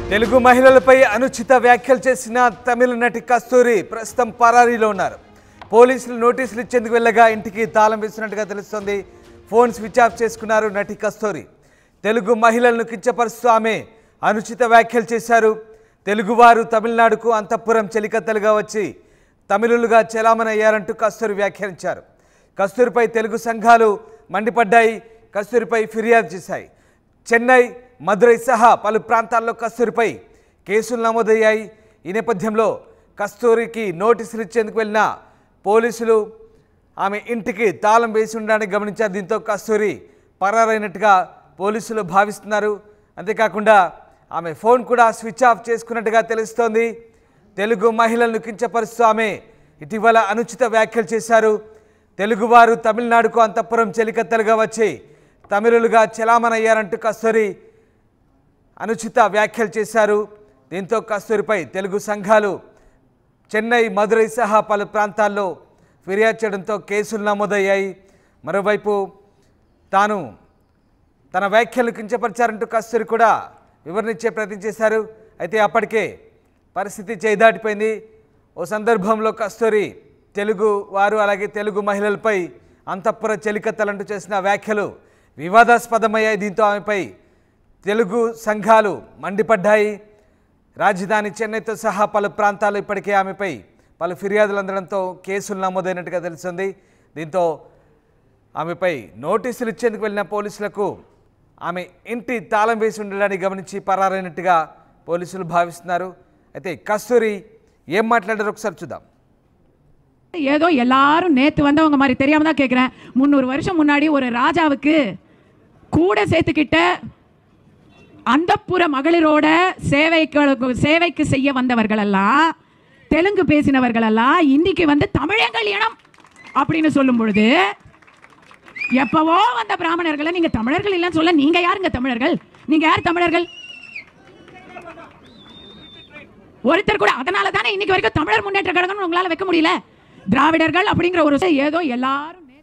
తెలుగు మహిళలపై అనుచిత వ్యాఖ్యలు చేసిన తమిళ నటి కస్తూరి ప్రస్తుతం పరారీలో ఉన్నారు పోలీసులు నోటీసులు ఇచ్చేందుకు వెళ్ళగా ఇంటికి తాళం వేసినట్టుగా తెలుస్తోంది ఫోన్ స్విచ్ ఆఫ్ చేసుకున్నారు నటి కస్తూరి తెలుగు మహిళలను కించపరుస్తూ ఆమె అనుచిత వ్యాఖ్యలు చేశారు తెలుగువారు తమిళనాడుకు అంతఃపురం చెలికత్తలుగా వచ్చి తమిళులుగా చెలామణయ్యారంటూ కస్తూరి వ్యాఖ్యానించారు కస్తూరిపై తెలుగు సంఘాలు మండిపడ్డాయి కస్తూరిపై ఫిర్యాదు చేశాయి చెన్నై మదురై సహా పలు ప్రాంతాల్లో కస్తూరిపై కేసులు నమోదయ్యాయి ఈ నేపథ్యంలో కస్తూరికి నోటీసులు ఇచ్చేందుకు వెళ్ళిన పోలీసులు ఆమె ఇంటికి తాళం వేసి ఉండడానికి గమనించారు దీంతో కస్తూరి పరారైనట్టుగా పోలీసులు భావిస్తున్నారు అంతేకాకుండా ఆమె ఫోన్ కూడా స్విచ్ ఆఫ్ చేసుకున్నట్టుగా తెలుస్తోంది తెలుగు మహిళలను కించపరుస్తూ ఆమె ఇటీవల అనుచిత వ్యాఖ్యలు చేశారు తెలుగువారు తమిళనాడుకు అంతఃపురం చెలికత్తలుగా వచ్చి తమిళులుగా చెలామణయ్యారంటూ కస్తూరి అనుచిత వ్యాఖ్యలు చేశారు దీంతో కస్తూరిపై తెలుగు సంఘాలు చెన్నై మదురై సహా పలు ప్రాంతాల్లో ఫిర్యాదు చేయడంతో కేసులు నమోదయ్యాయి మరోవైపు తాను తన వ్యాఖ్యలు కించపరిచారంటూ కస్తూరి కూడా వివరణ ఇచ్చే ప్రయత్నం చేశారు అయితే అప్పటికే పరిస్థితి చేదాటిపోయింది ఓ సందర్భంలో కస్తూరి తెలుగు వారు అలాగే తెలుగు మహిళలపై అంతఃపుర చెలికత్తలంటూ చేసిన వ్యాఖ్యలు వివాదాస్పదమయ్యాయి దీంతో ఆమెపై తెలుగు సంఘాలు మండిపడ్డాయి రాజధాని చెన్నైతో సహా పలు ప్రాంతాల్లో ఇప్పటికే ఆమెపై పలు ఫిర్యాదులు అందడంతో కేసులు నమోదైనట్టుగా తెలిసింది దీంతో ఆమెపై నోటీసులు ఇచ్చేందుకు వెళ్ళిన పోలీసులకు ఆమె ఇంటి తాళం వేసి ఉండడాన్ని గమనించి పరారైనట్టుగా పోలీసులు భావిస్తున్నారు అయితే కస్తూరి ఏం మాట్లాడారో ఒకసారి చూద్దాం ஏதோ எல்லாரும் நேத்து வந்தவங்க மாதிரி தெரியாம தான் கேட்குறேன் முந்நூறு வருஷம் முன்னாடி ஒரு ராஜாவுக்கு கூட சேர்த்துக்கிட்ட அந்தப்புற மகளிரோட சேவைக்கு சேவைக்கு செய்ய வந்தவர்கள் எல்லாம் தெலுங்கு பேசினவர்கள் எல்லாம் இன்னைக்கு வந்து தமிழங்கள் இனம் அப்படின்னு சொல்லும் பொழுது எப்பவோ வந்த பிராமணர்களை நீங்க தமிழர்கள் இல்லைன்னு சொல்ல நீங்க யாருங்க தமிழர்கள் நீங்க யார் தமிழர்கள் ஒருத்தர் கூட அதனால தானே இன்னைக்கு வரைக்கும் தமிழர் முன்னேற்ற கழகம்னு உங்களால வைக்க முடியல திராவிடர்கள் அப்படிங்கிற ஒரு ஏதோ எல்லாரும் நே-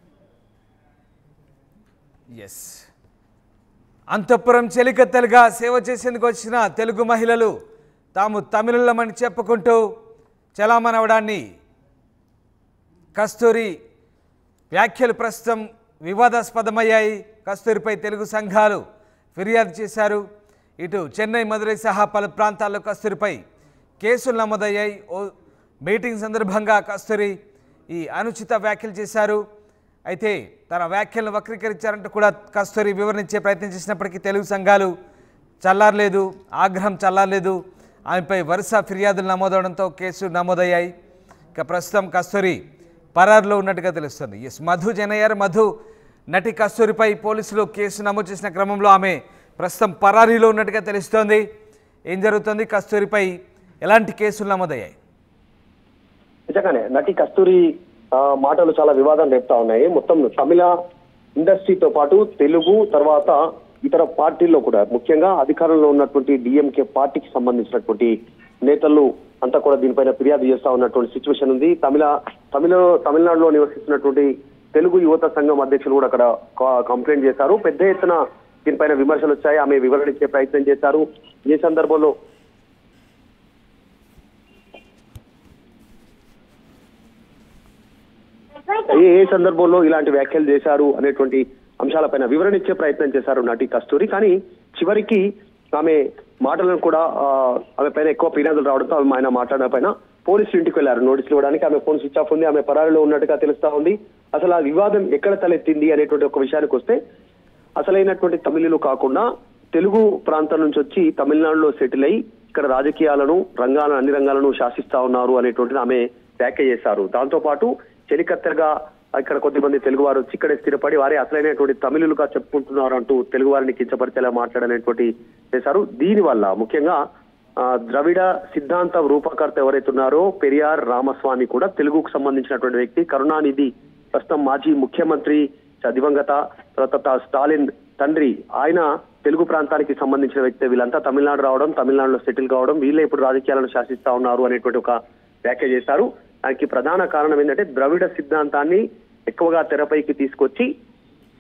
ఎస్ అంతఃపురం చెలికత్తెలుగా సేవ చేసేందుకు వచ్చిన తెలుగు మహిళలు తాము తమిళులమని చెప్పుకుంటూ చలామణవడాన్ని కస్తూరి వ్యాఖ్యలు ప్రస్తుతం వివాదాస్పదమయ్యాయి కస్తూరిపై తెలుగు సంఘాలు ఫిర్యాదు చేశారు ఇటు చెన్నై మదురై సహా పలు ప్రాంతాల్లో కస్తూరిపై కేసులు నమోదయ్యాయి ఓ మీటింగ్ సందర్భంగా కస్తూరి ఈ అనుచిత వ్యాఖ్యలు చేశారు అయితే తన వ్యాఖ్యలను వక్రీకరించారంటూ కూడా కస్తూరి వివరించే ప్రయత్నం చేసినప్పటికీ తెలుగు సంఘాలు చల్లారలేదు ఆగ్రహం చల్లారలేదు ఆమెపై వరుస ఫిర్యాదులు నమోదవడంతో కేసు నమోదయ్యాయి ఇక ప్రస్తుతం కస్తూరి పరారులో ఉన్నట్టుగా తెలుస్తుంది ఎస్ మధు జనయ్యర్ మధు నటి కస్తూరిపై పోలీసులు కేసు నమోదు చేసిన క్రమంలో ఆమె ప్రస్తుతం పరారీలో ఉన్నట్టుగా తెలుస్తోంది ఏం జరుగుతుంది కస్తూరిపై ఎలాంటి కేసులు నమోదయ్యాయి నిజంగానే నటి కస్తూరి ఆ, మాటలు చాలా వివాదం రేపుతా ఉన్నాయి మొత్తం తమిళ ఇండస్ట్రీతో పాటు తెలుగు తర్వాత ఇతర పార్టీల్లో కూడా ముఖ్యంగా అధికారంలో ఉన్నటువంటి డిఎంకే పార్టీకి సంబంధించినటువంటి నేతలు అంతా కూడా దీనిపైన ఫిర్యాదు చేస్తా ఉన్నటువంటి సిచ్యువేషన్ ఉంది తమిళ తమిళ తమిళనాడులో నివసిస్తున్నటువంటి తెలుగు యువత సంఘం అధ్యక్షులు కూడా అక్కడ కా- కంప్లైంట్ చేశారు పెద్ద ఎత్తున దీనిపైన విమర్శలు వచ్చాయి ఆమె వివరణ ఇచ్చే ప్రయత్నం చేశారు ఈ సందర్భంలో ఏ ఏ సందర్భంలో ఇలాంటి వ్యాఖ్యలు చేశారు అనేటువంటి అంశాలపైన వివరణ ఇచ్చే ప్రయత్నం చేశారు నటి కస్తూరి కానీ చివరికి ఆమె మాటలను కూడా ఆ, ఆమె పైన ఎక్కువ ఫిర్యాదులు రావడంతో ఆమె ఆయన మాట్లాడిన పైన పోలీసులు ఇంటికి వెళ్లారు నోటీసులు ఇవ్వడానికి ఆమె ఫోన్ స్విచ్ ఆఫ్ ఉంది ఆమె పరారిలో ఉన్నట్టుగా తెలుస్తా ఉంది అసలు ఆ వివాదం ఎక్కడ తలెత్తింది అనేటువంటి ఒక విషయానికి వస్తే అసలైనటువంటి తమిళులు కాకుండా తెలుగు ప్రాంతం నుంచి వచ్చి తమిళనాడులో సెటిల్ అయి ఇక్కడ రాజకీయాలను రంగాలను అన్ని రంగాలను శాసిస్తా ఉన్నారు అనేటువంటిది ఆమె వ్యాఖ్య చేశారు దాంతో పాటు చెలికత్తెరగా ఇక్కడ కొద్దిమంది తెలుగు వారు వచ్చి ఇక్కడే స్థిరపడి వారే అసలైనటువంటి తమిళులుగా చెప్పుకుంటున్నారు అంటూ తెలుగు వారిని కించపరిచేలా మాట్లాడనేటువంటి చేశారు దీనివల్ల ముఖ్యంగా ఆ, ద్రవిడ సిద్ధాంత రూపకర్త ఎవరైతే ఉన్నారో పెరియార్ రామస్వామి కూడా తెలుగుకు సంబంధించినటువంటి వ్యక్తి కరుణానిధి ప్రస్తుతం మాజీ ముఖ్యమంత్రి చ- దివంగత తర్వాత తా- స్టాలిన్ తండ్రి ఆయన తెలుగు ప్రాంతానికి సంబంధించిన వ్యక్తి వీళ్ళంతా తమిళనాడు రావడం తమిళనాడులో సెటిల్ కావడం వీళ్ళే ఇప్పుడు రాజకీయాలను శాసిస్తా ఉన్నారు అనేటువంటి ఒక వ్యాఖ్య చేశారు దానికి ప్రధాన కారణం ఏంటంటే ద్రవిడ సిద్ధాంతాన్ని ఎక్కువగా తెరపైకి తీసుకొచ్చి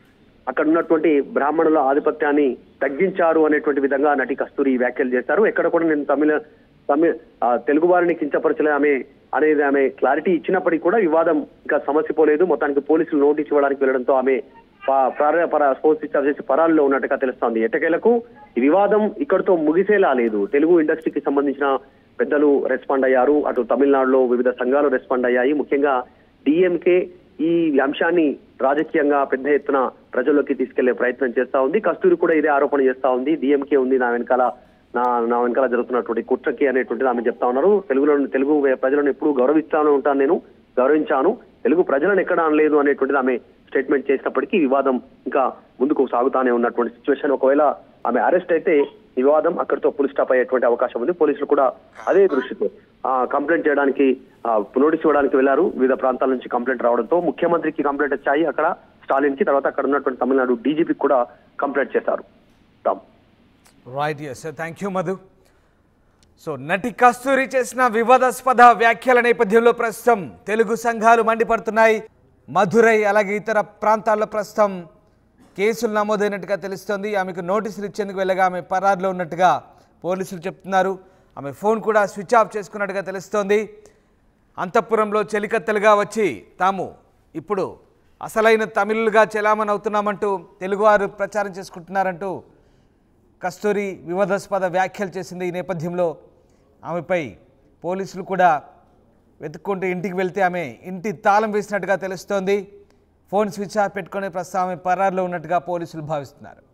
అక్కడ ఉన్నటువంటి బ్రాహ్మణుల ఆధిపత్యాన్ని తగ్గించారు అనేటువంటి విధంగా నటి కస్తూరి వ్యాఖ్యలు చేశారు ఎక్కడ కూడా నేను తమిళ తమిళ ఆ, తెలుగు వారిని కించపరచలే ఆమె అనేది ఆమె క్లారిటీ ఇచ్చినప్పటికీ కూడా వివాదం ఇంకా సమస్య పోలేదు మొత్తానికి పోలీసులు నోటీస్ ఇవ్వడానికి వెళ్ళడంతో ఆమె ప- పర- పర ఫోన్ స్విచ్ ఆఫ్ చేసి పరాల్లో ఉన్నట్టుగా తెలుస్తోంది ఎట్టకేలకు ఈ వివాదం ఇక్కడితో ముగిసేలా లేదు తెలుగు ఇండస్ట్రీకి సంబంధించిన పెద్దలు రెస్పాండ్ అయ్యారు అటు తమిళనాడులో వివిధ సంఘాలు రెస్పాండ్ అయ్యాయి ముఖ్యంగా డిఎంకే ఈ అంశాన్ని రాజకీయంగా పెద్ద ఎత్తున ప్రజల్లోకి తీసుకెళ్లే ప్రయత్నం చేస్తా ఉంది కస్తూరి కూడా ఇదే ఆరోపణ చేస్తా ఉంది డిఎంకే ఉంది నా వెనకాల నా నా వెనకాల జరుగుతున్నటువంటి కుట్రకి అనేటువంటిది ఆమె చెప్తా ఉన్నారు తెలుగులో తెలుగు ప్రజలను ఎప్పుడూ గౌరవిస్తాను ఉంటాను నేను గౌరవించాను తెలుగు ప్రజలను ఎక్కడ అనలేదు అనేటువంటిది ఆమె స్టేట్మెంట్ చేసినప్పటికీ వివాదం ఇంకా ముందుకు సాగుతానే ఉన్నటువంటి సిచ్యువేషన్ ఒకవేళ ఆమె అరెస్ట్ అయితే ఈ వివాదం అక్కడితో పులి స్టాప్ అయ్యేటువంటి అవకాశం ఉంది పోలీసులు కూడా అదే దృష్టితో ఆ, కంప్లైంట్ చేయడానికి ఆ, నోటీస్ ఇవ్వడానికి వెళ్లారు వివిధ ప్రాంతాల నుంచి కంప్లైంట్ రావడంతో ముఖ్యమంత్రికి కంప్లైంట్ వచ్చాయి అక్కడ స్టాలిన్ కి తర్వాత అక్కడ ఉన్నటువంటి తమిళనాడు డీజీపీకి కూడా కంప్లైంట్ చేశారు Ram right yes thank you Madhu so నటి కస్తూరి చేసిన వివాదాస్పద వ్యాఖ్యల నేపథ్యంలో ప్రస్తుతం తెలుగు సంఘాలు మండిపడుతున్నాయి మధురై అలాగే ఇతర ప్రాంతాల్లో ప్రస్తుతం కేసులు నమోదైనట్టుగా తెలుస్తోంది ఆమెకు నోటీసులు ఇచ్చేందుకు వెళ్ళగా ఆమె పరారులో ఉన్నట్టుగా పోలీసులు చెప్తున్నారు ఆమె ఫోన్ కూడా స్విచ్ ఆఫ్ చేసుకున్నట్టుగా తెలుస్తోంది అంతఃపురంలో చెలికత్తెలుగా వచ్చి తాము ఇప్పుడు అసలైన తమిళులుగా చెలామణి అవుతున్నామంటూ తెలుగువారు ప్రచారం చేసుకుంటున్నారంటూ కస్తూరి వివాదాస్పద వ్యాఖ్యలు చేసింది ఈ నేపథ్యంలో ఆమెపై పోలీసులు కూడా వెతుక్కుంటూ ఇంటికి వెళ్తే ఆమె ఇంటి తాళం వేసినట్టుగా తెలుస్తోంది ఫోన్ స్విచ్ ఆఫ్ పెట్టుకుని ప్రస్తుతం ఆమె పరారులో ఉన్నట్టుగా పోలీసులు భావిస్తున్నారు